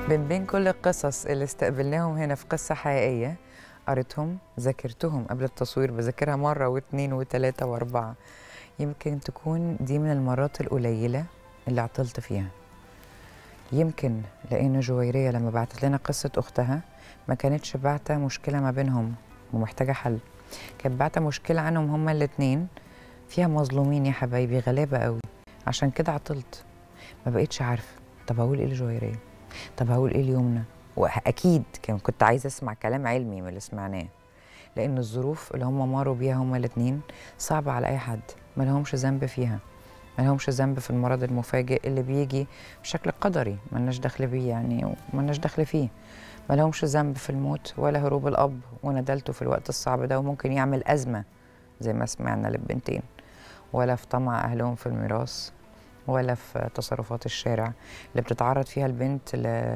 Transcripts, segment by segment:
من بين كل القصص اللي استقبلناهم هنا في قصة حقيقية قريتهم ذاكرتهم قبل التصوير بذاكرها مرة واثنين وثلاثة وأربعة يمكن تكون دي من المرات القليلة اللي عطلت فيها يمكن لأن جويرية لما بعتت لنا قصة أختها ما كانتش بعتة مشكلة ما بينهم ومحتاجة حل كانت بعتة مشكلة عنهم هما الاتنين فيها مظلومين يا حبايبي غلابة قوي عشان كده عطلت ما بقيتش عارفة طب هقول ايه لجويرية طب هقول ايه ليومنا واكيد كان كنت عايزه اسمع كلام علمي من اللي سمعناه لان الظروف اللي هم مروا بيها هم الاثنين صعبه على اي حد ما لهمش ذنب فيها ما لهمش ذنب في المرض المفاجئ اللي بيجي بشكل قدري ما لناش دخل بيه يعني وما لناش دخل فيه ما لهمش ذنب في الموت ولا هروب الاب وندلته في الوقت الصعب ده وممكن يعمل ازمه زي ما سمعنا للبنتين ولا في طمع اهلهم في الميراث ولا في تصرفات الشارع اللي بتتعرض فيها البنت ل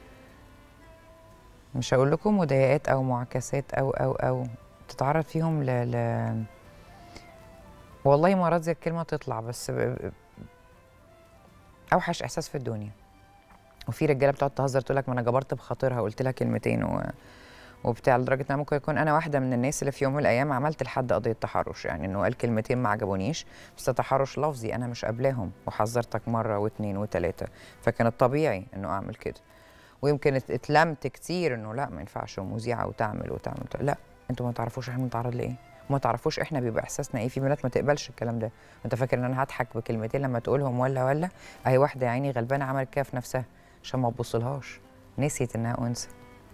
مش هقول لكم مضايقات او معاكسات او او او تتعرض فيهم ل, ل... والله ما راضيه الكلمه تطلع بس ب... اوحش احساس في الدنيا وفي رجاله بتقعد تهزر تقول لك ما انا جبرت بخاطرها وقلت لها كلمتين و... وبتاع لدرجه ان ممكن يكون انا واحده من الناس اللي في يوم من الايام عملت لحد قضيه تحرش يعني انه قال كلمتين ما عجبونيش بس تحرش لفظي انا مش قابلاهم وحذرتك مره واثنين وثلاثه فكان الطبيعي انه اعمل كده ويمكن اتلمت كتير انه لا ما ينفعش مذيعه وتعمل وتعمل لا انتوا ما تعرفوش احنا بنتعرض لايه وما تعرفوش احنا بيبقى احساسنا ايه في بنات ما تقبلش الكلام ده انت فاكر ان انا هضحك بكلمتين لما تقولهم ولا ولا اهي واحده يا عيني غلبانه عملت كده في نفسها عشان ما تبصلهاش نسيت انها انثى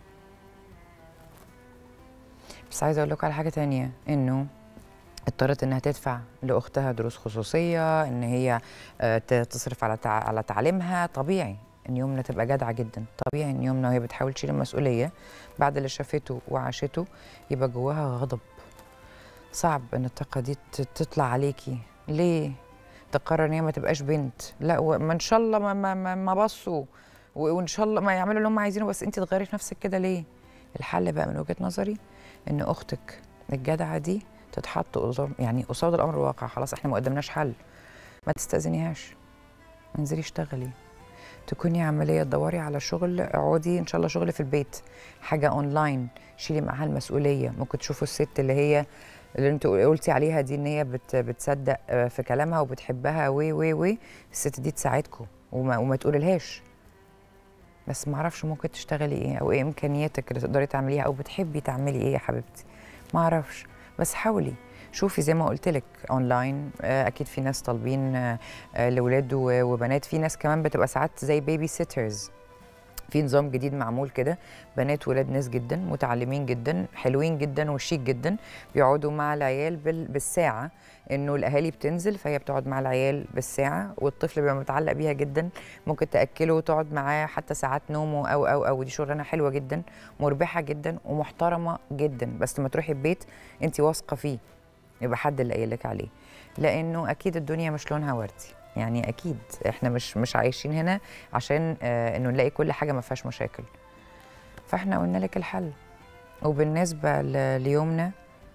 بس عايزه اقول لكم على حاجه تانية انه اضطرت انها تدفع لاختها دروس خصوصيه ان هي تصرف على على تعليمها طبيعي ان يومنا تبقى جدعه جدا طبيعي ان يومنا وهي بتحاول تشيل المسؤوليه بعد اللي شافته وعاشته يبقى جواها غضب صعب ان الطاقه دي تطلع عليكي ليه تقرر ان هي ما تبقاش بنت لا ما ان شاء الله ما ما, ما, ما بصوا وان شاء الله ما يعملوا اللي هم عايزينه بس انت تغيري في نفسك كده ليه الحل بقى من وجهه نظري ان اختك الجدعه دي تتحط قصاد يعني قصاد الامر الواقع خلاص احنا ما قدمناش حل ما تستاذنيهاش انزلي اشتغلي تكوني عمليه تدوري على شغل اقعدي ان شاء الله شغل في البيت حاجه اونلاين شيلي معاها المسؤوليه ممكن تشوفوا الست اللي هي اللي انت قلتي عليها دي ان هي بت بتصدق في كلامها وبتحبها وي وي وي الست دي تساعدكم وما, وما تقوللهاش بس ما اعرفش ممكن تشتغلي ايه او ايه امكانياتك اللي تقدري تعمليها او بتحبي تعملي ايه يا حبيبتي ما اعرفش بس حاولي شوفي زي ما قلت لك اونلاين اكيد في ناس طالبين لاولاد وبنات في ناس كمان بتبقى ساعات زي بيبي سيترز في نظام جديد معمول كده بنات ولاد ناس جدا متعلمين جدا حلوين جدا وشيك جدا بيقعدوا مع العيال بالساعه انه الاهالي بتنزل فهي بتقعد مع العيال بالساعه والطفل بيبقى متعلق بيها جدا ممكن تاكله وتقعد معاه حتى ساعات نومه او او او دي شغلانه حلوه جدا مربحه جدا ومحترمه جدا بس لما تروحي البيت انت واثقه فيه يبقى حد اللي قايل لك عليه لانه اكيد الدنيا مش لونها وردي يعني اكيد احنا مش مش عايشين هنا عشان آه انه نلاقي كل حاجه ما فيهاش مشاكل فاحنا قلنا لك الحل وبالنسبه ليومنا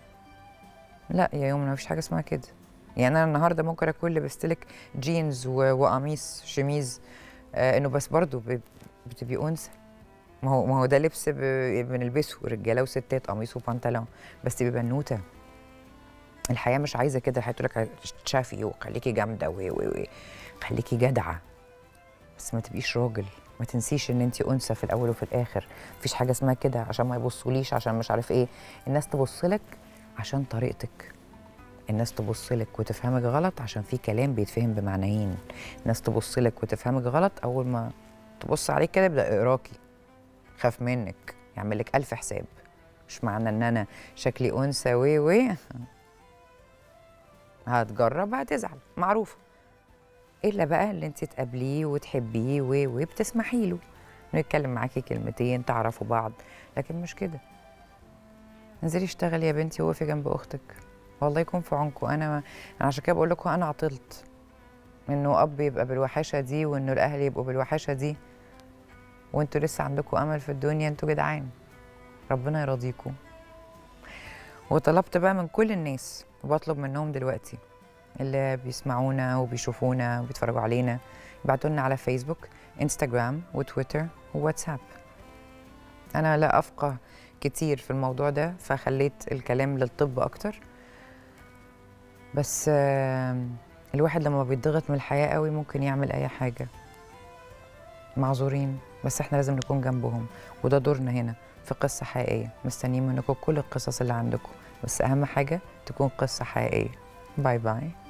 لا يا يومنا ما فيش حاجه اسمها كده يعني انا النهارده ممكن اكون لبست لك جينز وقميص شميز آه انه بس برضه بتبقي انثى ما هو ما هو ده لبس بنلبسه رجاله وستات قميص وبنطلون بس بيبقى نوته الحياه مش عايزه كده الحياه تقول لك تشافي وخليكي جامده و و خليكي جدعه بس ما تبقيش راجل ما تنسيش ان انت انثى في الاول وفي الاخر مفيش حاجه اسمها كده عشان ما يبصوليش عشان مش عارف ايه الناس تبص لك عشان طريقتك الناس تبص لك وتفهمك غلط عشان في كلام بيتفهم بمعنيين الناس تبص لك وتفهمك غلط اول ما تبص عليك كده يبدا يقراكي خاف منك يعمل لك الف حساب مش معنى ان انا شكلي انثى وي وي هتجرب هتزعل معروفه الا بقى اللي انت تقابليه وتحبيه و وبتسمحي له انه يتكلم معاكي كلمتين تعرفوا بعض لكن مش كده انزلي اشتغلي يا بنتي وقفي جنب اختك والله يكون في عونكم انا انا عشان كده بقول لكم انا عطلت انه اب يبقى بالوحاشه دي وانه الاهل يبقوا بالوحاشه دي وانتوا لسه عندكم امل في الدنيا انتوا جدعان ربنا يرضيكم وطلبت بقى من كل الناس وبطلب منهم دلوقتي اللي بيسمعونا وبيشوفونا وبيتفرجوا علينا يبعتوا لنا على فيسبوك انستغرام وتويتر وواتساب انا لا افقه كتير في الموضوع ده فخليت الكلام للطب اكتر بس آم، الواحد لما بيتضغط من الحياه قوي ممكن يعمل اي حاجه معذورين بس احنا لازم نكون جنبهم وده دورنا هنا في قصه حقيقيه مستنيين منكم كل القصص اللي عندكم بس اهم حاجه تكون قصه حقيقيه باي باي